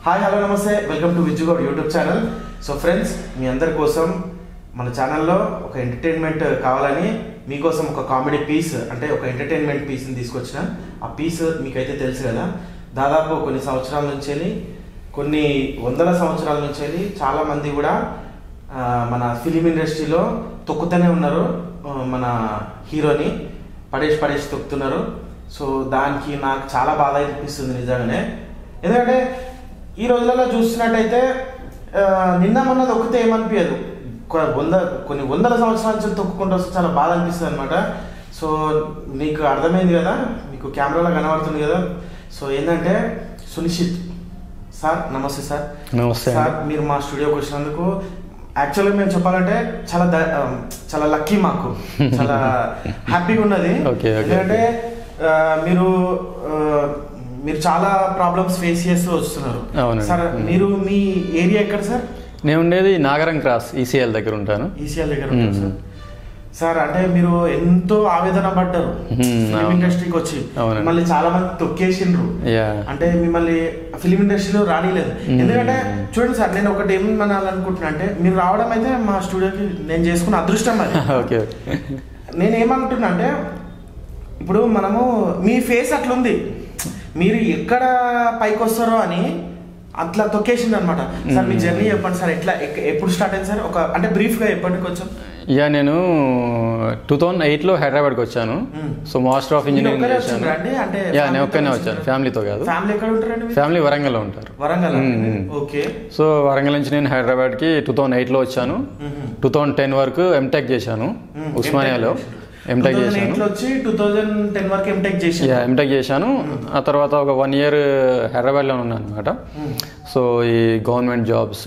Hi hello నమస్తే welcome to Vijju Goud YouTube channel so friends మీ అందరి కోసం మన ఛానల్లో ఒక ఎంటర్టైన్మెంట్ కావాలని మీకోసం ఒక కామెడీ పీస్ అంటే ఒక ఎంటర్టైన్మెంట్ పీస్ని తీసుకొచ్చిన ఆ పీస్ మీకైతే తెలుసు కదా దాదాపు కొన్ని సంవత్సరాల నుంచి వెళ్ళి కొన్ని వందల సంవత్సరాల నుంచి వెళ్ళి చాలా మంది కూడా ఆ, మన ఫిలిం ఇండస్ట్రీలో తొక్కుతూనే ఉన్నారు ఆ, మన హీరోని పడేసి పడేసి తొక్కుతున్నారు సో దానికి నాకు చాలా బాధ అనిపిస్తుంది నిజంగానే ఎందుకంటే ఈ రోజులలో చూస్తున్నట్టయితే ఆ, నిన్న మొన్న తొక్కితే ఏమనిపించదు కొ- వంద కొన్ని వందల సంవత్సరాల నుంచి తొక్కుకుంటూ వస్తే చాలా బాధ అనిపిస్తుంది అనమాట సో మీకు అర్థమైంది కదా మీకు కెమెరాలో కనబడుతుంది కదా సో ఏంటంటే సునిశ్చిత్ సార్ నమస్తే సార్ నమస్తే అండి. సార్ మీరు మా స్టూడియోకి వచ్చినందుకు యాక్చువల్గా మేము చెప్పాలంటే చాలా ద- ఆ, చాలా లక్కీ మాకు చాలా హ్యాపీగా ఉన్నది Okay, okay, ఎందుకంటే ఆ, మీరు ఆ, మీరు చాలా ప్రాబ్లమ్స్ ఫేస్ చేస్తూ వస్తున్నారు అవునండి. సార్ మీరు మీ ఏరియా ఎక్కడ సార్ నేను ఉండేది నాగరం క్రాస్ ఈసీఎల్ దగ్గర ఉంటాను ఈసీఎల్ దగ్గర ఉంటారు సార్ మ్మ్. సార్ అంటే మీరు ఎంతో ఆవేదన పడ్డారు మ్మ్, ఫిలిం అవును. ఇండస్ట్రీకి వచ్చి అవునండి. మిమ్మల్ని చాలా మంది తొక్కేసిండ్రు యా అంటే మిమ్మల్ని ఫిలిం ఇండస్ట్రీలో రానిలేదు మ్మ్. ఎందుకంటే చూడండి సార్ నేను ఒకటి ఏమనాలనుకుంటున్నా అంటే మీరు రావడం అయితే మా స్టూడియోకి నేను చేసుకున్న అదృష్టం అది ఓకే ఓకే నేను ఏమనుకుంటున్నా అంటే ఇప్పుడు మనము మీ ఫేస్ అట్లుంది మీరు ఎక్కడ పైకి వస్తారో అని అట్లా తొక్కేసింది అనమాట సార్ మీ జర్నీ చెప్పండి సార్ ఎట్లా ఎక్క- ఎప్పుడు స్టార్ట్ అయింది సార్ ఒక అంటే బ్రీఫ్ గా చెప్పండి కొంచెం యా నేను టూ థౌజండ్ ఎయిట్లో హైదరాబాద్కి వచ్చాను మ్మ్. సో మాస్టర్ ఆఫ్ మీరు ఇంజనీరింగ్ ఒక్కరే చేశాను వచ్చిండ్రా అండి? అంటే యా నేను family ఒక్కనే తో వచ్చాను వచ్చిండ్రా? ఫ్యామిలీతో కాదు ఫ్యామిలీ ఎక్కడ ఉంటారండి మీరు? ఫ్యామిలీ వరంగల్లో ఉంటారు వరంగల్ మ్మ్. ఓకే సో వరంగల్ నుంచి నేను హైదరాబాద్కి టూ థౌజండ్ ఎయిట్లో వచ్చాను టూ థౌజండ్ టెన్ వరకు ఎంటెక్ చేశాను మ్మ్. ఉస్మానియాలో ఎంటెక్ 2008 చేశాను లో వచ్చి టూ థౌజండ్ టెన్ వరకు ఎంటెక్ చేసి యా ఎంటెక్ చేశాను ఆ తర్వాత ఒక వన్ ఇయర్ హైదరాబాద్లో ఉన్నాను అనమాట సో ఈ గవర్నమెంట్ జాబ్స్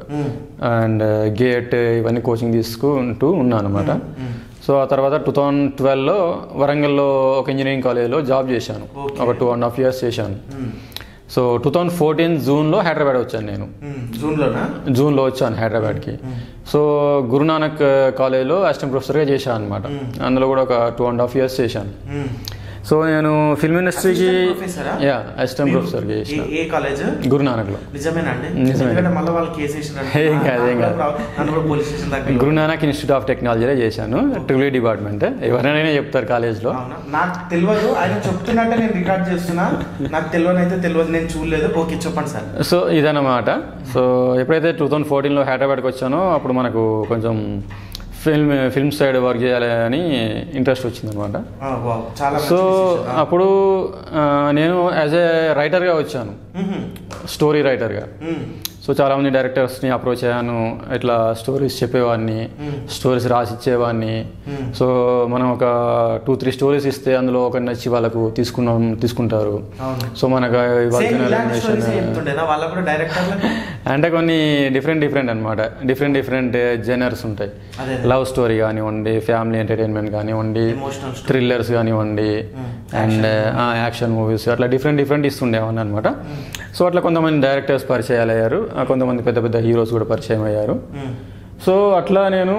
అండ్ గేట్ ఇవన్నీ కోచింగ్ తీసుకుంటూ ఉన్నాను అనమాట సో ఆ తర్వాత టూ థౌజండ్ ట్వెల్వ్లో వరంగల్లో ఒక ఇంజనీరింగ్ కాలేజ్లో జాబ్ చేశాను Okay. ఒక టూ అండ్ హాఫ్ ఇయర్స్ చేశాను సో టూ థౌజండ్ ఫోర్టీన్ జూన్లో హైదరాబాద్ వచ్చాను నేను జూన్ లోనా జూన్లో వచ్చాను హైదరాబాద్కి సో గురునానక్ కాలేజ్లో అసిస్టెంట్ ప్రొఫెసర్గా చేశాను అనమాట అందులో కూడా ఒక టూ అండ్ హాఫ్ ఇయర్స్ చేశాను సో నేను ఫిల్మ్ ఇండస్ట్రీకి Assistant professor ఆ? యా అసిస్టెంట్ ప్రొఫెసర్గా చేసిన ఏ కాలేజ్ గురునానక్లో నిజమేనండి నిజమే. ఎందుకంటే మళ్ళీ వాళ్ళు కేసు వేసినారు ఏం కాదు, ఏం కాదు. నన్ను కూడా పోలీస్ స్టేషన్ దగ్గర గురునానక్ ఇన్స్టిట్యూట్ ఆఫ్ టెక్నాలజీలో చేశాను ట్రిపుల్ డిపార్ట్మెంట్ ఎవరైనా చెప్తారు కాలేజ్లో అవునా నాకు తెలియదు ఆయన చెప్తున్నట్టే నేను రికార్డ్ చేస్తున్నా నాకు తెలియని అయితే తెలియదు నేను చూడలేదు ఓకే చెప్పండి సార్ సో ఇదన్నమాట సో ఎప్పుడైతే టూ థౌజండ్ ఫోర్టీన్లో హైదరాబాద్కి వచ్చానో అప్పుడు మనకు కొంచెం ఫిల్మ్ ఫిల్మ్ సైడ్ వర్క్ చేయాలి అని ఇంట్రెస్ట్ వచ్చిందనమాట ఆ, వావ్, చాలా మంచి సో decision. ఆ. అప్పుడు ఆ, నేను యాజ్ ఏ రైటర్గా వచ్చాను మ్హూ. స్టోరీ రైటర్గా మ్. సో చాలామంది డైరెక్టర్స్ని అప్రోచ్ అయ్యాను ఇట్లా స్టోరీస్ చెప్పేవాడిని స్టోరీస్ రాసి ఇచ్చేవాడిని Hmm. సో మనం ఒక టూ త్రీ స్టోరీస్ ఇస్తే అందులో ఒక నచ్చి వాళ్ళకు తీసుకున్నాం తీసుకుంటారు అవును సో మనకు సేమ్ ఇవాల్సిన ఇలాంటి రెమ్యునరేషన్ స్టోరీస్ చెప్తుండేనా వాళ్ళకు కూడా డైరెక్టర్లకు అంటే కొన్ని డిఫరెంట్ డిఫరెంట్ అనమాట డిఫరెంట్ డిఫరెంట్ జెనర్స్ ఉంటాయి అదే లవ్ స్టోరీ కానివ్వండి ఫ్యామిలీ ఎంటర్టైన్మెంట్ కానివ్వండి ఎమోషనల్ స్టోరీ థ్రిల్లర్స్ కానివ్వండి అండ్ యాక్షన్ మూవీస్ అట్లా డిఫరెంట్ డిఫరెంట్ ఇస్తుండేవాడిని అనమాట సో అట్లా కొంతమంది డైరెక్టర్స్ పరిచయాలు అయ్యారు ఆ కొంతమంది పెద్ద పెద్ద హీరోస్ కూడా పరిచయం అయ్యారు సో అట్లా నేను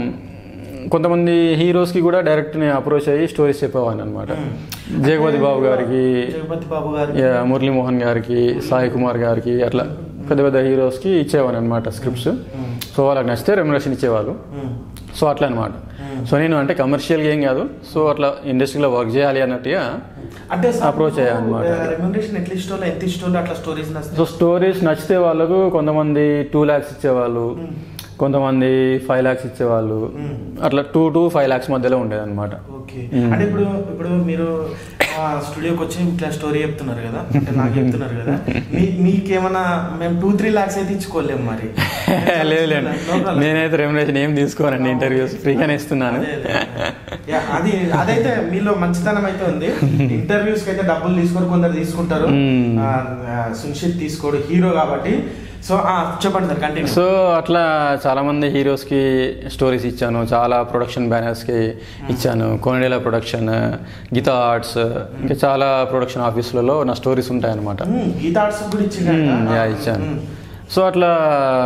కొంతమంది హీరోస్కి కూడా డైరెక్ట్ నేను అప్రోచ్ అయ్యి స్టోరీస్ చెప్పేవాడిని అనమాట జగపతి బాబు గారికి జగపతి బాబు గారు యా, మురళీమోహన్ గారికి సాయి కుమార్ గారికి అట్లా పెద్ద పెద్ద హీరోస్కి ఇచ్చేవాడిని అనమాట స్క్రిప్ట్స్ సో వాళ్ళకి నచ్చితే రెమ్యునరేషన్ ఇచ్చేవాళ్ళు సో అట్లా అనమాట సో నేను అంటే కమర్షియల్గా ఏం కాదు సో అట్లా ఇండస్ట్రీలో వర్క్ చేయాలి అన్నట్టుగా అంటే Approach అయ్యారన్నమాట. రెమ్యూనరేషన్ ఎట్లా ఇష్టం ఎంత ఇష్టం అట్లా స్టోరీస్ నచ్చుతాయి సో స్టోరీస్ నచ్చితే వాళ్ళకు కొంతమంది టూ ల్యాక్స్ ఇచ్చేవాళ్ళు కొంతమంది ఫైవ్ ల్యాక్స్ ఇచ్చేవాళ్ళు అట్లా టూ టు ఫైవ్ ల్యాక్స్ మధ్యలో ఉండేది అనమాట ఓకే అంటే ఇప్పుడు ఇప్పుడు మీరు ఆ, స్టూడియోకి వచ్చి ఇట్లా స్టోరీ చెప్తున్నారు కదా అంటే నాకు చెప్తున్నారు కదా మీ మీకేమన్నా మేము టూ త్రీ లాక్స్ అయితే ఇచ్చుకోలేము మరి లేదు లేదు No problem. నేనైతే రెమ్యునరేషన్ ఏం తీసుకోనండి ఇంటర్వ్యూస్ ఫ్రీగానే ఇస్తున్నాను అదే, అదే. యా, అది అదైతే మీలో మంచితనం అయితే ఉంది ఇంటర్వ్యూస్ కి అయితే డబ్బులు తీసుకొని కొందరు తీసుకుంటారు Hmm. ఆ, ఆ, సున్షిత్ తీసుకోడు హీరో కాబట్టి సో ఆ, చెప్పండి సార్ కంటిన్యూ సో అట్లా చాలా మంది హీరోస్ కి స్టోరీస్ ఇచ్చాను చాలా ప్రొడక్షన్ బ్యానర్స్ కి ఇచ్చాను కోనడేల ప్రొడక్షన్ గీతా ఆర్ట్స్ ఇంకా చాలా ప్రొడక్షన్ ఆఫీసులలో నా స్టోరీస్ ఉంటాయన్నమాట గీతా ఆర్ట్స్ కూడా ఇచ్చిండు మ్మ్, యా ఇచ్చాను సో అట్లా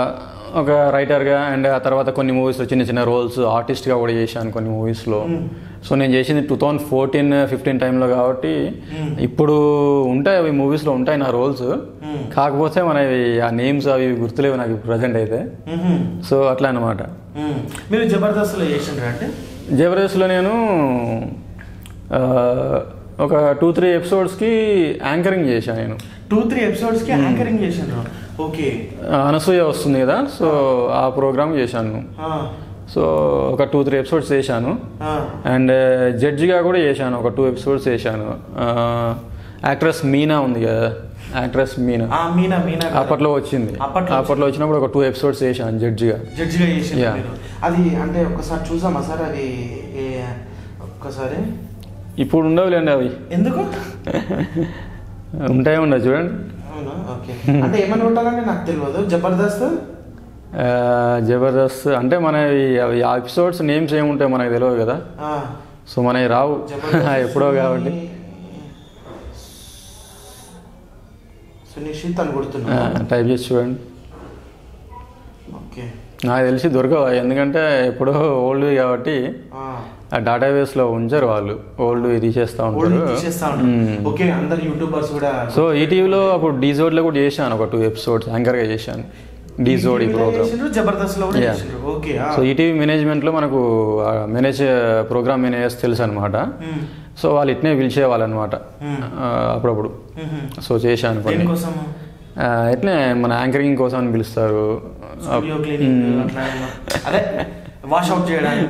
ఒక రైటర్గా అండ్ ఆ తర్వాత కొన్ని మూవీస్లో చిన్న చిన్న రోల్స్ ఆర్టిస్ట్గా కూడా చేశాను కొన్ని మూవీస్లో సో నేను చేసింది టూ థౌజండ్ ఫోర్టీన్ ఫిఫ్టీన్ టైంలో కాబట్టి ఇప్పుడు ఉంటాయి అవి మూవీస్లో ఉంటాయి నా రోల్స్ కాకపోతే మనవి ఆ నేమ్స్ అవి గుర్తులేవు నాకు ప్రజెంట్ అయితే మ్మ్. సో అట్లా అనమాట మ్మ్. మీరు జబర్దస్త్లో చేసిండ్రా అంటే జబర్దస్త్లో నేను ఆ, ఒక టూ త్రీ ఎపిసోడ్స్కి యాంకరింగ్ చేశాను నేను టూ త్రీ ఎపిసోడ్స్ కి యాంకరింగ్ చేసిండ్రు ఓకే ఆ, అనసూయ వస్తుంది కదా సో ఆ ప్రోగ్రామ్ చేశాను ఆ, సో ఒక టూ త్రీ ఎపిసోడ్స్ చేశాను ఆ, అండ్ జడ్జిగా కూడా చేశాను ఒక టూ ఎపిసోడ్స్ చేశాను యాక్ట్రెస్ మీనా ఉంది కదా యాక్ట్రెస్ మీనా ఆ, మీనా మీనా గారు. అప్పట్లో వచ్చింది అప్పట్లో అప్పట్లో వచ్చినప్పుడు ఒక టూ ఎపిసోడ్స్ చేశాను జడ్జిగా జడ్జిగా చేసిండ్రు Yeah. మీరు అది అంటే ఒక్కసారి చూసామా సార్ అది ఏ- ఒక్కసారి ఇప్పుడు ఉండవులేండి అవి ఎందుకు ఉంటాయి ఉండవు చూడండి అవునా ఓకే అంటే ఏమని కొట్టాలంటే నాకు తెలియదు జబర్దస్త్ ఆ, జబర్దస్త్ అంటే మన అవి ఆ ఎపిసోడ్స్ నేమ్స్ ఏముంటాయి మనకు తెలియదు కదా ఆ, సో మనకి రావు జబర్దస్త్ ఎప్పుడో కాబట్టి సునిశ్చిత్ అని కొడుతున్నా టైప్ చేసి చూడండి ఓకే నాకు తెలిసి దొరకవు అవి. ఎందుకంటే ఎప్పుడో ఓల్డ్ కాబట్టి ఆ, ఆ డేటాబేస్లో ఉంచారు వాళ్ళు ఓల్డ్ తీసేస్తూ ఓల్డ్ ఉంటారు తీసేస్తా ఉంటారు మ్మ్. ఓకే అందరు యూట్యూబర్స్ కూడా సో ఈటీవీలో అప్పుడు డీజోడ్లో కూడా చేశాను ఒక టూ ఎపిసోడ్స్ యాంకర్గా చేశాను డీజోడ్ ఈ ఈటీవీలో ప్రోగ్రామ్ చేసిండ్రు, జబర్దస్త్ లో కూడా Yeah. చేసిండ్రు ఓకే ఆ. సో ఈటీవీ మేనేజ్మెంట్లో మనకు మేనేజ్ ప్రోగ్రామ్ మేనేజర్స్ తెలుసు అనమాట మ్మ్. సో వాళ్ళు ఇట్నే పిలిచేవాళ్ళు అనమాట మ్మ్. అప్పుడప్పుడు మ్మ్. సో చేశాను కొన్ని దేనికోసం ఆ, ఇట్లే మన యాంకరింగ్ కోసం అని పిలుస్తారు స్టూడియో క్లీనింగ్ అట్లా ఏమన్నా? అదే వాష్ అవుట్ చేయడానికి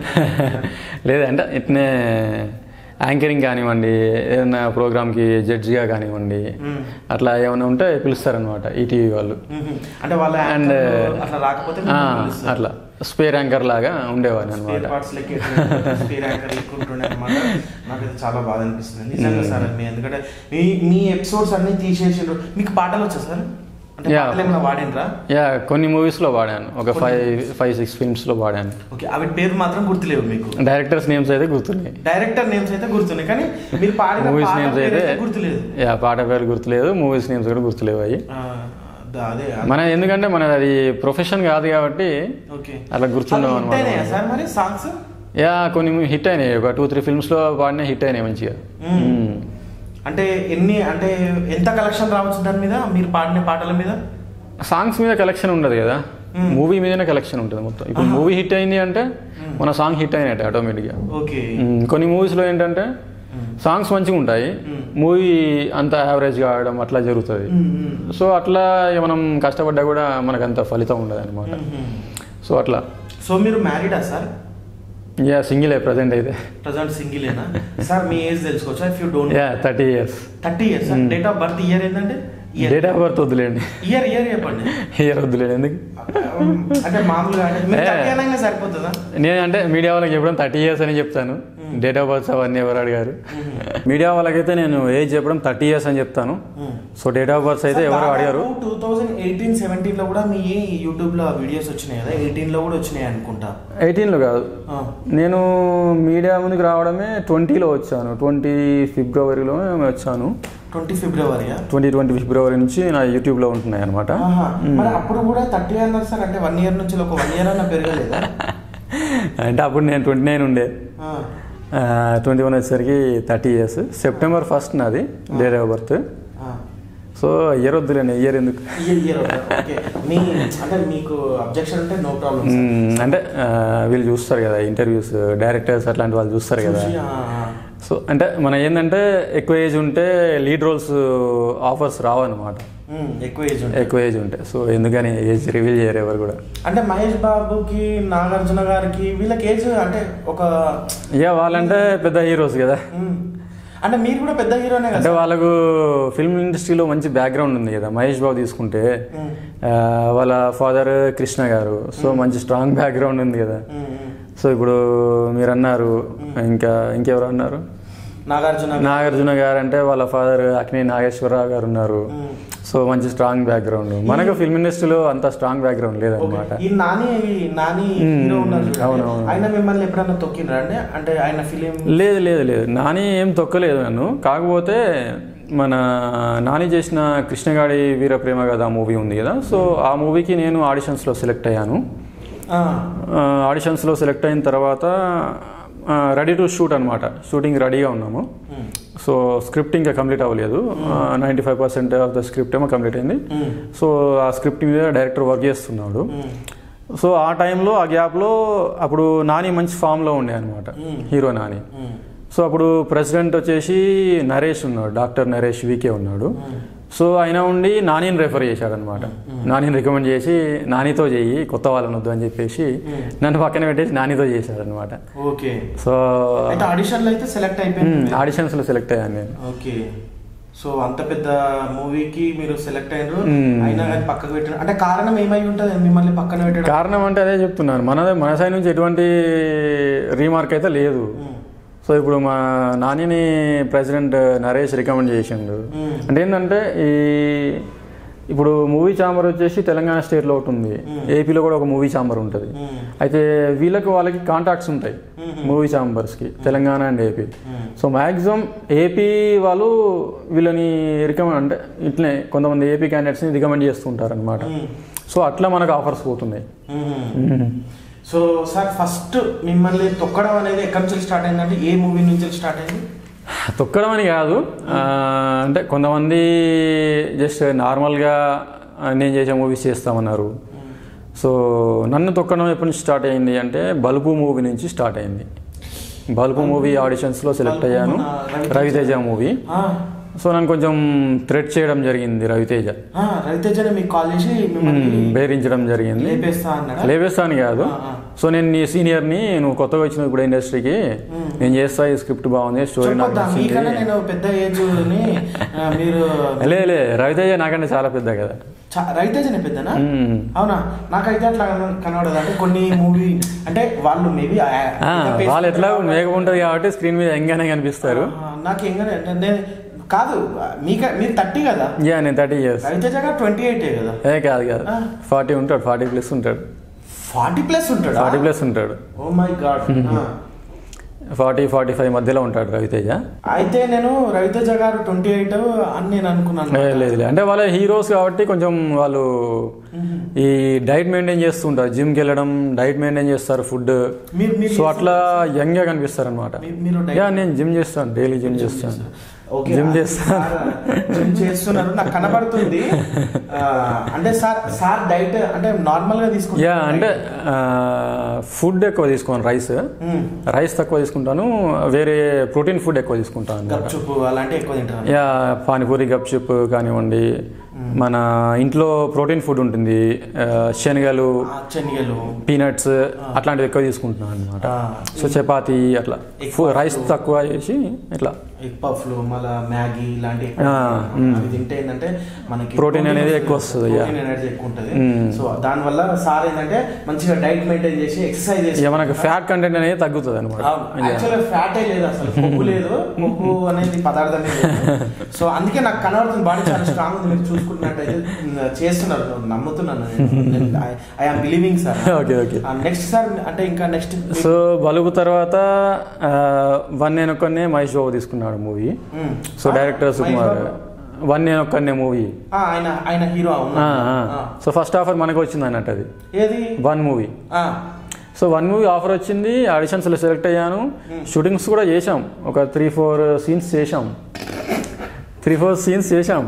లేదంటే ఇట్నే యాంకరింగ్ కానివ్వండి ఏదైనా ప్రోగ్రామ్కి జడ్జిగా కానివ్వండి మ్మ్. అట్లా ఏమైనా ఉంటే పిలుస్తారనమాట ఈటీవీ వాళ్ళు మ్మ్. అంటే వాళ్ళ And, యాంకర్ అట్లా రాకపోతే ఆ, అట్లా స్పేర్ యాంకర్ లాగా ఉండేవాడిని స్పేర్ అనమాట పార్ట్స్ లెక్క స్పేర్ యాంకర్ ఎక్కుంటుండే అనమాట నాకు ఇది చాలా బాధ అనిపిస్తుంది నిజంగా సార్ మీ ఎందుకంటే మీ మీ ఎపిసోడ్స్ అన్ని తీసేసిండ్రు మీకు పాటలు వచ్చా సార్ అంటే Yeah. పాటలు ఏమైనా వాడినరా యా కొన్ని మూవీస్లో వాడాను ఒక ఫైవ్ ఫైవ్ సిక్స్ ఫిల్మ్స్లో వాడాను ఓకే అవి పేరు మాత్రం గుర్తులేవు మీకు డైరెక్టర్స్ నేమ్స్ అయితే గుర్తున్నాయి డైరెక్టర్ నేమ్స్ అయితే గుర్తున్నాయి కానీ మీరు పాడిన మూవీస్ పాట నేమ్స్ పేరు అయితే అయితే గుర్తులేదు యా పాట పేరు గుర్తులేదు మూవీస్ నేమ్స్ కూడా గుర్తులేవు అవి ఆ, ద- అదే మన ఎందుకంటే మన అది ప్రొఫెషన్ కాదు కాబట్టి ఓకే అట్లా గుర్తుండవు అవి hit అయినాయా అనమాట సార్ మరి సాంగ్స్ యా కొన్ని హిట్ అయినాయి ఒక టూ త్రీ ఫిల్మ్స్లో పాడినా హిట్ అయినాయి మంచిగా మ్మ్. మ్మ్. అంటే ఎన్ని అంటే ఎంత కలెక్షన్ రావచ్చు దాని మీద మీరు పాడిన పాటల మీద సాంగ్స్ మీద కలెక్షన్ ఉండదు కదా మ్మ్. మూవీ మీదనే కలెక్షన్ ఉంటుంది మొత్తం ఇప్పుడు ఆహా. మూవీ హిట్ అయింది అంటే మ్మ్. మన సాంగ్ హిట్ అయినట్టు ఆటోమేటిక్గా ఓకే మ్మ్. కొన్ని మూవీస్లో ఏంటంటే మ్మ్. సాంగ్స్ మంచిగా ఉంటాయి మ్మ్. మూవీ అంత యావరేజ్గా ఆడడం అట్లా జరుగుతుంది మ్మ్, మ్మ్. సో అట్లా ఇక మనం కష్టపడ్డా కూడా మనకు అంత ఫలితం ఉండదు అనమాట మ్మ్. సో అట్లా సో మీరు మ్యారీడా సార్ యా సింగిలే ప్రజెంట్ అయితే ప్రజెంట్ సింగిలేనా సార్ మీ ఏజ్ తెలుసుకోవచ్చా if you don't yeah thirty years thirty years date of birth year ఏంటంటే డేట్ ఆఫ్ బర్త్ వద్దులేండి ఇయర్ ఇయర్ చెప్పండి ఇయర్ వద్దులేండి ఎందుకు అంటే మామూలుగా అంటే మీరు ఏ. థర్టీ అనగా సరిపోతుందా నేను అంటే మీడియా వాళ్ళకి చెప్పడం థర్టీ ఇయర్స్ అని చెప్తాను డేట్ ఆఫ్ బర్త్ అవన్నీ ఎవరు అడిగారు మీడియా వాళ్ళకైతే నేను ఏజ్ చెప్పడం థర్టీ ఇయర్స్ అని చెప్తాను సో డేట్ ఆఫ్ బర్త్ అయితే ఎవరు అడిగారు టూ థౌజండ్ ఎయిటీన్ సెవెంటీన్ లో కూడా మీ యూట్యూబ్ లో వీడియోస్ వచ్చినాయి కదా ఎయిటీన్ లో కూడా వచ్చినాయి అనుకుంటా ఎయిటీన్లో కాదు ఆ. నేను మీడియా ముందుకు రావడమే ట్వంటీలో వచ్చాను ట్వంటీ ఫిబ్రవరిలో వచ్చాను ట్వంటీ ఫిబ్రవరియా ట్వంటీ ట్వంటీ ఫిబ్రవరి నుంచి నా యూట్యూబ్లో ఉంటున్నాయి అనమాట ఆహా. మరి అప్పుడు కూడా థర్టీ అన్నారు సార్ అంటే వన్ ఇయర్ నుంచి ఒక వన్ ఇయర్ అన్న పెరగలేదా అంటే అప్పుడు నేను ట్వంటీ నైన్ ఉండే ఆ. ట్వంటీ వన్ వచ్చేసరికి థర్టీ ఇయర్స్ సెప్టెంబర్ ఫస్ట్ నాది డేట్ ఆఫ్ బర్త్ ఆ. సో ఇయర్ వద్దులేండి ఇయర్ ఎందుకు ఇయర్ ఇయర్ ఓకే మీ అంటే మీకు అబ్జెక్షన్ అంటే నో ప్రాబ్లం మ్మ్, అంటే ఆ, వీళ్ళు చూస్తారు కదా ఇంటర్వ్యూస్ డైరెక్టర్స్ అట్లాంటి వాళ్ళు చూస్తారు కదా సో అంటే మన ఏంటంటే ఎక్కువ ఏజ్ ఉంటే లీడ్ రోల్స్ ఆఫర్స్ రావన్నమాట ఎక్కువ ఏజ్ ఉంటుంది ఎక్కువ ఏజ్ ఉంటే సో ఎందుకని ఏజ్ రివీల్ చేయరు ఎవరు కూడా అంటే మహేష్ బాబుకి నాగార్జున గారికి వీళ్ళకి ఏజ్ అంటే ఒక ఇక వాళ్ళంటే పెద్ద హీరోస్ కదా మ్మ్. అంటే మీరు కూడా పెద్ద హీరోనే అంటే కదా వాళ్ళకు ఫిల్మ్ ఇండస్ట్రీలో మంచి బ్యాక్గ్రౌండ్ ఉంది కదా మహేష్ బాబు తీసుకుంటే మ్మ్. ఆ, వాళ్ళ ఫాదర్ కృష్ణ గారు సో మంచి స్ట్రాంగ్ బ్యాక్గ్రౌండ్ ఉంది కదా మ్మ్, మ్మ్. సో ఇప్పుడు మీరు అన్నారు ఇంకా ఇంకెవరు అన్నారు నాగార్జున గారు. నాగార్జున గారు అంటే వాళ్ళ ఫాదర్ అక్ని నాగేశ్వరరావు గారు ఉన్నారు మ్మ్. సో మంచి స్ట్రాంగ్ బ్యాక్గ్రౌండ్ మనకు ఫిల్మ్ ఇండస్ట్రీలో అంత స్ట్రాంగ్ బ్యాక్గ్రౌండ్ ఓకే. లేదన్నమాట ఈ నాని ఈ నాని మ్మ్. హీరో ఉన్నారు చూడండి. అవునవును. ఆయన మిమ్మల్ని ఎప్పుడన్నా తొక్కినరా అండి అంటే ఆయన ఫిలిం లేదు లేదు లేదు నాని ఏం తొక్కలేదు నన్ను కాకపోతే మన నాని చేసిన కృష్ణగాడి వీర ప్రేమ కదా మూవీ ఉంది కదా సో ఆ మూవీకి నేను ఆడిషన్స్లో సెలెక్ట్ అయ్యాను ఆడిషన్స్లో సెలెక్ట్ అయిన తర్వాత రెడీ టు షూట్ అనమాట షూటింగ్ రెడీగా ఉన్నాము మ్మ్. సో స్క్రిప్ట్ ఇంకా కంప్లీట్ అవ్వలేదు ninety five percent of the script ఏమో కంప్లీట్ అయింది మ్మ్. సో ఆ స్క్రిప్ట్ మీద డైరెక్టర్ వర్క్ చేస్తున్నాడు మ్మ్. సో ఆ టైంలో ఆ గ్యాప్లో అప్పుడు నాని మంచి ఫామ్లో ఉండే అనమాట మ్మ్. హీరో నాని మ్మ్. సో అప్పుడు ప్రెసిడెంట్ వచ్చేసి నరేష్ ఉన్నాడు డాక్టర్ నరేష్ వికే ఉన్నాడు సో ఆయన ఉండి నానిని రెఫర్ చేశాడనమాట నానిని రికమెండ్ చేసి నానితో చెయ్యి కొత్త వాళ్ళని వద్దు అని చెప్పేసి నన్ను పక్కన పెట్టేసి నానితో చేశాడనమాట ఓకే సో అయితే ఆడిషన్లో అయితే సెలెక్ట్ అయిపోయింది ఆడిషన్స్లో సెలెక్ట్ అయ్యాను నేను ఓకే సో అంత పెద్ద మూవీకి మీరు సెలెక్ట్ అయినారు మ్మ్. అయినా కానీ పక్కకు పెట్టారు అంటే కారణం ఏమై ఉంటుంది మిమ్మల్ని పక్కన పెట్టడం కారణం అంటే అదే చెప్తున్నాను మన మన సైడ్ నుంచి ఎటువంటి రీమార్క్ అయితే లేదు మ్మ్. సో ఇప్పుడు మా నానిని ప్రెసిడెంట్ నరేష్ రికమెండ్ చేసిండు మ్మ్. అంటే ఏంటంటే ఈ ఇప్పుడు మూవీ ఛాంబర్ వచ్చేసి తెలంగాణ స్టేట్లో ఒకటి ఉంది ఏపీలో కూడా ఒక మూవీ ఛాంబర్ ఉంటుంది మ్మ్. అయితే వీళ్ళకి వాళ్ళకి కాంటాక్ట్స్ ఉంటాయి మూవీ ఛాంబర్స్కి Telangana and AP so maximum AP వాళ్ళు వీళ్ళని రికమెండ్ అంటే ఇట్లనే కొంతమంది ఏపీ క్యాండిడేట్స్ని రికమెండ్ చేస్తుంటారు అనమాట మ్మ్. సో అట్లా మనకు ఆఫర్స్ పోతున్నాయి మ్మ్. సో సార్ ఫస్ట్ మిమ్మల్ని తొక్కడం అనేది ఎక్కడి నుంచి స్టార్ట్ అయిందంటే ఏ మూవీ నుంచి స్టార్ట్ అయింది తొక్కడం అని కాదు ఆ, అంటే కొంతమంది జస్ట్ నార్మల్గా ఆ, నేను చేసే మూవీస్ చేస్తామన్నారు సో నన్ను తొక్కడం ఎప్పటి నుంచి స్టార్ట్ అయింది అంటే బల్బు మూవీ నుంచి స్టార్ట్ అయింది బల్బు మూవీ ఆడిషన్స్లో సెలెక్ట్ బల్బు అయ్యాను మన రవితేజ. రవితేజ మూవీ ఆ, సో నన్ను కొంచెం థ్రెట్ చేయడం జరిగింది రవితేజ ఆ, రవితేజనే మీకు కాల్ చేసి మిమ్మల్ని మ్మ్, బెదిరించడం జరిగింది లేపేస్తా అన్నాడా లేవేస్తాను కాదు ఆ, ఆ. సో నేను నీ సీనియర్ని నువ్వు కొత్తగా వచ్చిన ఇప్పుడు ఇండస్ట్రీకి నేను చేస్తా ఈ స్క్రిప్ట్ బాగుంది స్టోరీ నాకు చెప్పొద్దా నచ్చింది మీకన్నా నేను పెద్ద ఏజ్ ని ఆ, మీరు లే లే రవితేజ నాకంటే చాలా పెద్ద కదా చ- రవితేజనే పెద్దనా మ్మ్. అవునా నాకైతే అట్లా కన- కనబడదు అంటే కొన్ని మూవీ అంటే వాళ్ళు మేబీ ఆ, వాళ్ళు ఎట్లా మేకప్ ఉంటుంది కాబట్టి స్క్రీన్ మీద ఎంగానే కనిపిస్తారు నాకు ఎంగనే అంటే నేను కాదు మీక మీరు థర్టీ కదా యా నేను థర్టీ ఇయర్స్ రవితేజ గారు ట్వంటీ ఎయిట్ కదా ఏ కాదు కాదు ఆ. ఫార్టీ ఉంటాడు ఫార్టీ ప్లస్ ఉంటాడు ఫార్టీ ప్లస్ ఉంటాడు ఫార్టీ ప్లస్ ఉంటాడు oh my god forty forty five మధ్యలో ఉంటాడు రవితేజ అయితే నేను రవితేజ గారు ట్వంటీ ఎయిట్ అని నేను అనుకున్నాను ఏ, లేదు లేదు అంటే వాళ్ళ హీరోస్ కాబట్టి కొంచెం వాళ్ళు ఈ డైట్ మెయింటైన్ చేస్తుంటారు జిమ్కి వెళ్ళడం డైట్ మెయింటైన్ చేస్తారు ఫుడ్ మీరు మీరు సో అట్లా యంగ్గా కనిపిస్తారు అనమాట మీ- మీరు యా నేను జిమ్ చేస్తాను డైలీ జిమ్ చేస్తాను ఓకే జిమ్ చేస్తాను జిమ్ చేస్తున్నారు నాకు కనబడుతుంది ఆ, అంటే సార్ సార్ డైట్ అంటే నార్మల్ గా తీసుకుంటారు యా అంటే ఫుడ్ ఎక్కువ తీసుకోను రైస్ మ్మ్. రైస్ తక్కువ తీసుకుంటాను వేరే ప్రోటీన్ ఫుడ్ ఎక్కువ తీసుకుంటాను అనమాట గప్చుప్ అలాంటి ఎక్కువ తింటారు యా పానీపూరి గప్చుప్ కానివ్వండి మన ఇంట్లో ప్రోటీన్ ఫుడ్ ఉంటుంది ఆ, శనగలు ఆ, శనగలు పీనట్స్ అట్లాంటివి ఎక్కువ తీసుకుంటున్నాను అనమాట ఆ, సో చపాతి అట్లా ఎక్కువ రైస్ తక్కువ చేసి ఇట్లా ఎగ్ పఫ్లు మళ్ళా మ్యాగీ ఇలాంటి ఆ, మ్మ్. అవి తింటే ఏంటంటే మనకి Protein అనేది ఎక్కువ వస్తుంది, yeah. ప్రోటీన్ ఎనర్జీ ఎక్కువ ఉంటుంది మ్మ్. సో దాని వల్ల సార్ ఏంటంటే మంచిగా డైట్ మెయింటైన్ చేసి ఎక్సర్సైజ్ చేసి ఇక మనకు ఫ్యాట్ కంటెంట్ అనేది తగ్గుతుంది అనమాట యాక్చువల్ ఫ్యాటే లేదు అసలు కొవ్వు లేదు కొవ్వు అనేది పదార్థమే లేదు సో అందుకే నాకు కనబడుతుంది బాడీ చాలా స్ట్రాంగ్ ఉంది మీరు చూసుకుంటున్నట్టయితే ఉమ్, చేస్తున్నారు నమ్ముతున్నాను I'm believing sir okay okay next sir అంటే ఇంకా నెక్స్ట్ సో బలుగు తర్వాత ఆ, వన్ నేను ఒక్కనే మహేష్ బాబు తీసుకున్నాడు movie so director Sukumar one నేను ఒక్కనే మూవీ ఆయన ఆయన హీరో అవును సో ఫస్ట్ ఆఫర్ మనకు వచ్చింది అన్నట్టు అది ఏది వన్ మూవీ ఆ, సో వన్ మూవీ ఆఫర్ వచ్చింది ఆడిషన్స్లో సెలెక్ట్ అయ్యాను షూటింగ్స్ కూడా చేశాం ఒక త్రీ ఫోర్ సీన్స్ చేశాం త్రీ ఫోర్ సీన్స్ చేశాం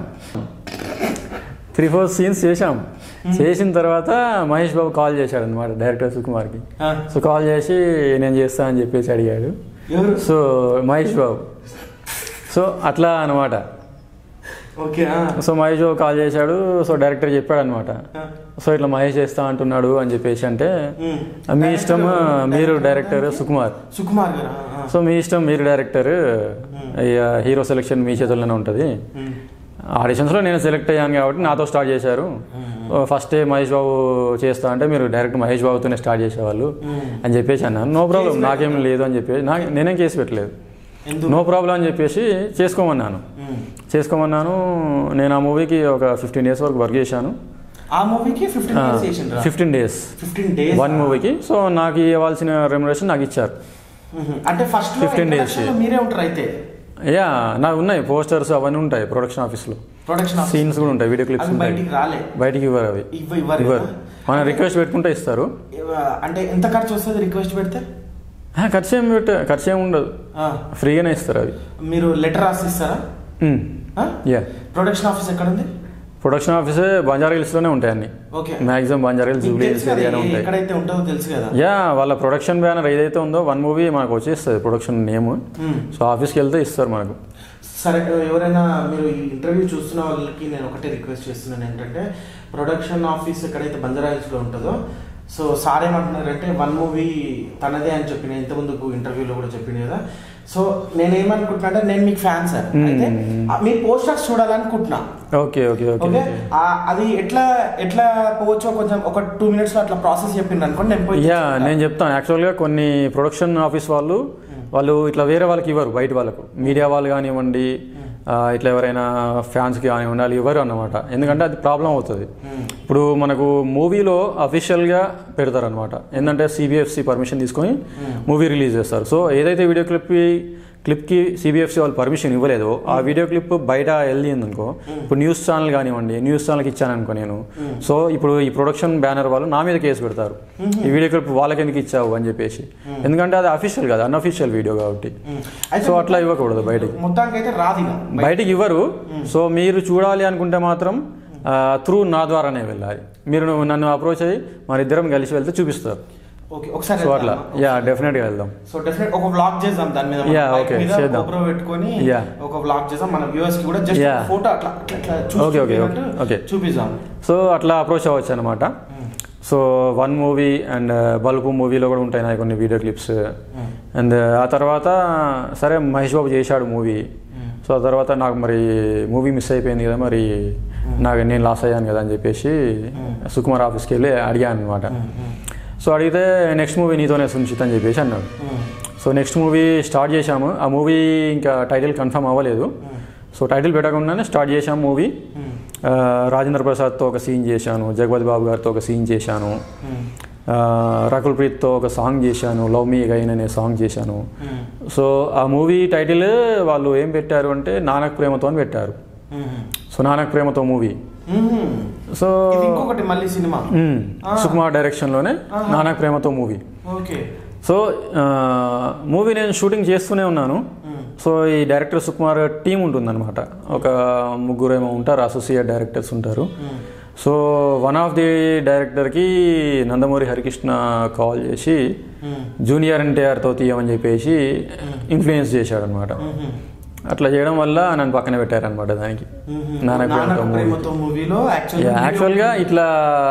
త్రీ ఫోర్ సీన్స్ చేశాం చేసిన తర్వాత మహేష్ బాబు కాల్ చేశాడు అనమాట డైరెక్టర్ సుకుమార్కి ఆ, సో కాల్ చేసి నేను చేస్తా అని చెప్పేసి అడిగాడు ఎవరు సో మహేష్ బాబు సో అట్లా అనమాట ఓకే ఆ, సో మహేష్ బాబు కాల్ చేశాడు సో డైరెక్టర్ చెప్పాడు అనమాట ఆ. సో ఇట్లా మహేష్ చేస్తా అంటున్నాడు అని చెప్పేసి అంటే ఉమ్. మీ ఇష్టం మీరు డైరెక్టర్ సుకుమార్ సుకుమార్ గారు ఆ, ఆ. సో మీ ఇష్టం మీరు డైరెక్టర్ ఇక హీరో సెలెక్షన్ మీ చేతుల్లోనే ఉంటుంది ఉమ్. ఆడిషన్స్లో నేను సెలెక్ట్ అయ్యాను కాబట్టి నాతో స్టార్ట్ చేశారు ఫస్ట్ మహేష్ బాబు చేస్తా అంటే మీరు డైరెక్ట్ మహేష్ బాబుతోనే స్టార్ట్ చేసేవాళ్ళు అని చెప్పేసి అన్నాను నో ప్రాబ్లం నాకేం లేదు అని చెప్పేసి నా నేనేం కేసు పెట్టలేదు ఎందుకు నో ప్రాబ్లం అని చెప్పేసి చేసుకోమన్నాను ఉమ్. చేసుకోమన్నాను నేను ఆ మూవీకి ఒక ఫిఫ్టీన్ డేస్ వరకు వర్క్ చేశాను ఆ మూవీకి ఫిఫ్టీన్ డేస్ చేసిండ్రా fifteen days fifteen days one మూవీకి సో నాకు ఇవ్వాల్సిన రెమ్యునరేషన్ నాకు ఇచ్చారు అంటే ఫస్ట్ 15 days. మీరే ఉంటారు అయితే యా నాకు ఉన్నాయి పోస్టర్స్ అవన్నీ ఉంటాయి ప్రొడక్షన్ ఆఫీస్లో ప్రొడక్షన్ సీన్స్ కూడా ఉంటాయి వీడియో క్లిప్స్ అవి ఉంటాయి బయటికి రాలే బయటికి ఇవ్వరు అవి ఇవ్వ ఇవ్వరు ఇవ్వరు కదా? మనం రిక్వెస్ట్ పెట్టుకుంటే ఇస్తారు ఇవ్వ- అంటే ఎంత ఖర్చు వస్తుంది రిక్వెస్ట్ పెడితే ఆ, ఖర్చు ఏం పెట్ట ఖర్చు ఏమి ఉండదు ఆ, ఫ్రీగానే ఇస్తారు అది మీరు లెటర్ రాసి ఇస్తారా యా ప్రొడక్షన్ ఆఫీస్ ఎక్కడ ఉంది ప్రొడక్షన్ ఆఫీస్ బంజారా హిల్స్లోనే ఉంటాయి అన్ని ఓకే మ్యాక్సిమం బంజారా హిల్స్ మీకు జూబ్లీ తెలుసు హిల్స్ కదా ఏరియానే ఏ- ఉంటాయి ఎక్కడైతే ఉంటుందో తెలుసు కదా యా వాళ్ళ ప్రొడక్షన్ బ్యానర్ ఏదైతే ఉందో వన్ మూవీ మనకు వచ్చేస్తుంది ప్రొడక్షన్ నేమ్ మ్మ్. సో ఆఫీస్కి వెళ్తే ఇస్తారు మనకు సరే ఎవరైనా మీరు ఈ ఇంటర్వ్యూ చూస్తున్న వాళ్ళకి నేను ఒకటే రిక్వెస్ట్ చేస్తున్నాను ఏంటంటే ప్రొడక్షన్ ఆఫీస్ ఎక్కడైతే బంజారా హిల్స్లో ఉంటుందో సో సార్ ఏమంటున్నారంటే వన్ మూవీ తనదే అని చెప్పి నేను ఇంతకుముందు ఇంటర్వ్యూలో కూడా చెప్పింది కదా సో నేను ఏమనుకుంటున్నా అంటే నేను మీకు ఫ్యాన్ సార్ అయితే ఆ, మీ పోస్టర్స్ చూడాలనుకుంటున్నా ఓకే ఓకే ఓకే ఓకే ఆ, అది ఎట్లా ఎట్లా పోవచ్చో కొంచెం ఒక టూ మినిట్స్ లో అట్లా ప్రాసెస్ చెప్పిండ్రు అనుకోండి నేను పోయి యా నేను చెప్తాను యాక్చువల్గా కొన్ని ప్రొడక్షన్ ఆఫీస్ వాళ్ళు వాళ్ళు ఇట్లా వేరే వాళ్ళకి ఇవ్వరు బయట వాళ్ళకు మీడియా వాళ్ళు కానివ్వండి ఆ, ఇట్లా ఎవరైనా ఫ్యాన్స్కి కానివ్వండి వాళ్ళు ఇవ్వరు అన్నమాట ఎందుకంటే అది ప్రాబ్లం అవుతుంది ఇప్పుడు మనకు మూవీలో అఫీషియల్గా పెడతారు అనమాట ఏంటంటే సిబిఎఫ్సి పర్మిషన్ తీసుకొని మూవీ రిలీజ్ చేస్తారు సో ఏదైతే వీడియో క్లిప్ క్లిప్కి సిబిఎఫ్సి వాళ్ళు పర్మిషన్ ఇవ్వలేదో ఆ వీడియో క్లిప్ బయట వెళ్ళింది అనుకో ఇప్పుడు న్యూస్ ఛానల్ కానివ్వండి న్యూస్ ఛానల్కి ఇచ్చాను అనుకో నేను సో ఇప్పుడు ఈ ప్రొడక్షన్ బ్యానర్ వాళ్ళు నా మీద కేసు పెడతారు ఈ వీడియో క్లిప్ వాళ్ళకి ఎందుకు ఇచ్చావు అని చెప్పేసి ఎందుకంటే అది అఫీషియల్ కాదు అన్అఫీషియల్ వీడియో కాబట్టి అయితే సో అట్లా ఇవ్వకూడదు బయటికి మొత్తానికి అయితే రాదు ఇక బయటికి ఇవ్వరు సో మీరు చూడాలి అనుకుంటే మాత్రం త్రూ నా ద్వారానే వెళ్ళాలి మీరు నువ్వు నన్ను అప్రోచ్ అయ్యి మన ఇద్దరం కలిసి వెళ్తే చూపిస్తారు ఓకే ఒకసారి సో అట్లా వెళ్దామా? యా డెఫినెట్గా వెళ్దాం సో డెఫినెట్ ఒక వ్లాగ్ చేద్దాం దాని మీద Yeah, బైక్ okay, మీద చేద్దాం. GoPro పెట్టుకొని Yeah. ఒక వ్లాగ్ చేద్దాం మన వ్యూవర్స్ కి కూడా జస్ట్ Yeah. ఫోటో అట్లా అట్లా అట్లా చూసి Okay, okay, చూపినట్టు okay. చూపిద్దాం సో అట్లా అప్రోచ్ అవ్వచ్చు అనమాట so one movie and bulb మూవీలో కూడా ఉంటాయి నాకు కొన్ని వీడియో క్లిప్స్ అండ్ ఆ తర్వాత సరే మహేష్ బాబు చేశాడు మూవీ సో ఆ తర్వాత నాకు మరి మూవీ మిస్ అయిపోయింది కదా మరి నాకు నేను లాస్ అయ్యాను కదా అని చెప్పేసి సుకుమార్ ఆఫీస్కి వెళ్ళి అడిగాను అనమాట సో అడిగితే నెక్స్ట్ మూవీ నీతోనే సునిశ్చిత్ అని చెప్పేసి అన్నాడు సో నెక్స్ట్ మూవీ స్టార్ట్ చేశాము ఆ మూవీ ఇంకా టైటిల్ కన్ఫర్మ్ అవ్వలేదు సో టైటిల్ పెట్టకుండానే స్టార్ట్ చేశాము మూవీ ఆ, రాజేంద్ర ప్రసాద్తో ఒక సీన్ చేశాను జగపతి బాబు గారితో ఒక సీన్ చేశాను ఆ, రకుల్ ప్రీత్తో ఒక సాంగ్ చేశాను లవ్ మీ గైన్ అనే సాంగ్ చేశాను సో ఆ మూవీ టైటిల్ వాళ్ళు ఏం పెట్టారు అంటే నానక్ ప్రేమతో అని పెట్టారు so Nanak Prematho movie so ఇది ఇంకొకటి మళ్ళీ సినిమా మ్మ్. సుకుమార్ డైరెక్షన్లోనే Nannaku Prematho movie okay so movie నేను షూటింగ్ చేస్తూనే ఉన్నాను సో ఈ డైరెక్టర్ సుకుమార్ టీం ఉంటుందన్నమాట ఒక ముగ్గురు ఏమో ఉంటారు అసోసియేట్ డైరెక్టర్స్ ఉంటారు సో వన్ ఆఫ్ ది డైరెక్టర్కి నందమూరి హరికృష్ణ కాల్ చేసి జూనియర్ ఎన్టీఆర్తో తీయమని చెప్పేసి ఇన్ఫ్లుయెన్స్ చేశాడు అనమాట అట్లా చేయడం వల్ల నన్ను పక్కన పెట్టారనమాట దానికి నానక్ ప్రేమతో మూవీ ప్రేమతో మూవీలో యాక్చువల్ యాక్చువల్గా ఇట్లా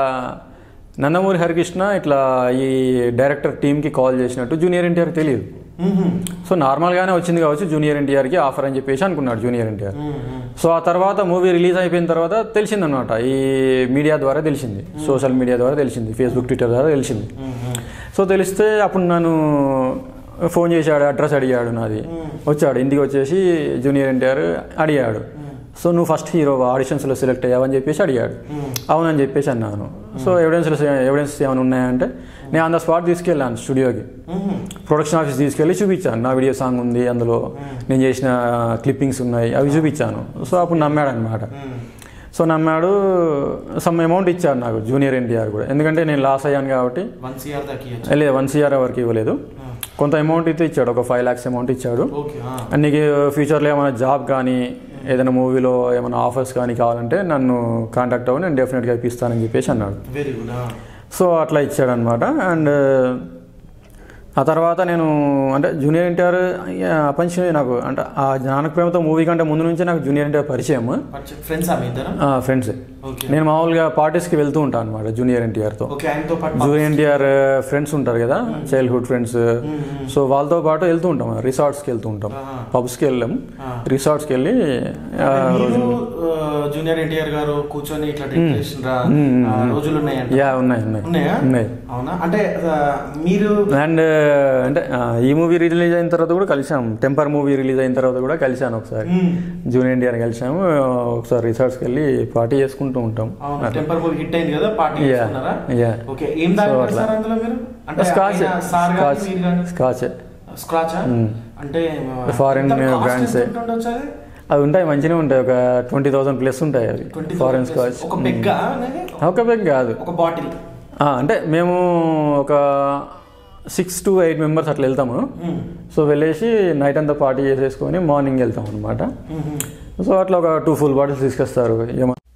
నందమూరి హరికృష్ణ ఇట్లా ఈ డైరెక్టర్ టీంకి కాల్ చేసినట్టు జూనియర్ ఎన్టీఆర్ తెలియదు సో నార్మల్గానే వచ్చింది కావచ్చు జూనియర్ ఎన్టీఆర్కి ఆఫర్ అని చెప్పేసి అనుకున్నాడు జూనియర్ ఎన్టీఆర్ సో ఆ తర్వాత మూవీ రిలీజ్ అయిపోయిన తర్వాత తెలిసిందనమాట ఈ మీడియా ద్వారా తెలిసింది సోషల్ మీడియా ద్వారా తెలిసింది ఫేస్బుక్ ట్విట్టర్ ద్వారా తెలిసింది సో తెలిస్తే అప్పుడు నన్ను ఫోన్ చేశాడు అడ్రస్ అడిగాడు నాది వచ్చాడు ఇంటికి వచ్చేసి జూనియర్ ఎన్టీఆర్ అడిగాడు సో నువ్వు ఫస్ట్ హీరో ఆడిషన్స్లో సెలెక్ట్ అయ్యావని చెప్పేసి అడిగాడు అవునని చెప్పేసి అన్నాను సో ఎవిడెన్స్లు ఎవిడెన్స్ ఏమైనా ఉన్నాయంటే నేను ఆన్ ద స్పాట్ తీసుకెళ్ళాను స్టూడియోకి ప్రొడక్షన్ ఆఫీస్ తీసుకెళ్ళి చూపించాను నా వీడియో సాంగ్ ఉంది అందులో నేను చేసిన క్లిప్పింగ్స్ ఉన్నాయి అవి చూపించాను సో అప్పుడు నమ్మాడు అనమాట సో నమ్మాడు సమ్ అమౌంట్ ఇచ్చాడు నాకు జూనియర్ ఎన్టీఆర్ కూడా ఎందుకంటే నేను లాస్ అయ్యాను కాబట్టి వన్ సిఆర్ దాకా ఇవ్వచ్చు లేదు వన్ సిఆర్ వరకు ఇవ్వలేదు కొంత అమౌంట్ అయితే ఇచ్చాడు ఒక ఫైవ్ ల్యాక్స్ అమౌంట్ ఇచ్చాడు ఓకే అండ్ నీకు ఫ్యూచర్లో ఏమైనా జాబ్ కానీ ఏదైనా మూవీలో ఏమైనా ఆఫర్స్ కానీ కావాలంటే నన్ను కాంటాక్ట్ అవ్వ నేను డెఫినెట్గా ఇప్పిస్తానని చెప్పేసి అన్నాడు వెరీ గుడ్ సో అట్లా ఇచ్చాడనమాట అండ్ ఆ తర్వాత నేను అంటే జూనియర్ ఎన్టీఆర్ అపంచి నాకు అంటే ఆ జ్ఞానక ప్రేమతో మూవీ కంటే ముందు నుంచే నాకు జూనియర్ ఎన్టీఆర్ పరిచయం ఫ్రెండ్స్ ఆమె ఇద్దరు ఫ్రెండ్స్ ఓకే నేను మామూలుగా పార్టీస్కి వెళ్తూ ఉంటాను అనమాట జూనియర్ ఎన్టీఆర్తో ఓకే ఆయనతో పాటు జూనియర్ ఎన్టీఆర్ ఫ్రెండ్స్ ఉంటారు కదా చైల్డ్హుడ్ ఫ్రెండ్స్ సో వాళ్ళతో పాటు వెళ్తూ ఉంటాం రిసార్ట్స్కి వెళ్తూ ఉంటాం ఆహా. పబ్స్కి వెళ్ళాం ఆ. రిసార్ట్స్కి వెళ్ళి ఆ, మీరు జూనియర్ ఎన్టీఆర్ గారు కూర్చొని ఇట్లా డెకరేషన్ రా ఆ, రోజులు ఉన్నాయంట యా ఉన్నాయి ఉన్నాయి ఉన్నాయా ఉన్నాయి అవునా అంటే ఆ, మీరు అండ్ అంటే ఆ, ఈ మూవీ రిలీజ్ అయిన తర్వాత కూడా కలిసాం టెంపర్ మూవీ రిలీజ్ అయిన తర్వాత కూడా కలిసాను ఒకసారి మ్మ్. జూనియర్ ఎన్టీఆర్ కలిసాము ఒకసారి రిసార్ట్స్కి వెళ్ళి పార్టీ చేసుకుంటూ ఉంటాం అవును టెంపర్ మూవీ హిట్ అయింది కదా పార్టీ Yeah. చేసుకున్నారా Yeah. ఓకే ఏం తాగారు సార్ అందులో మీరు అంటే స్కాచ్ ఆయన సార్ గాని స్కాచ్ మీరు గాని స్కాచ్ స్క్రాచ్ అంటే Foreign ఎంత cost brands. ఎంత ఉంటుండొచ్చు అది? అవి ఉంటాయి మంచిగా ఉంటాయి ఒక ట్వంటీ థౌసండ్ ప్లస్ ఉంటాయి అవి 20,000 ఫారెన్ plus. స్కాచ్ ఒక పెగ్గ అనేది ఒక పెగ్ కాదు ఒక బాటిల్ ఆ, అంటే మేము ఒక సిక్స్ టు ఎయిట్ మెంబర్స్ అట్లా వెళ్తాము సో వెళ్ళేసి నైట్ అంతా పార్టీ చేసేసుకొని మార్నింగ్ వెళ్తాం అనమాట సో అట్లా ఒక టూ ఫుల్ బాటిల్స్ తీసుకొస్తారు ఏమ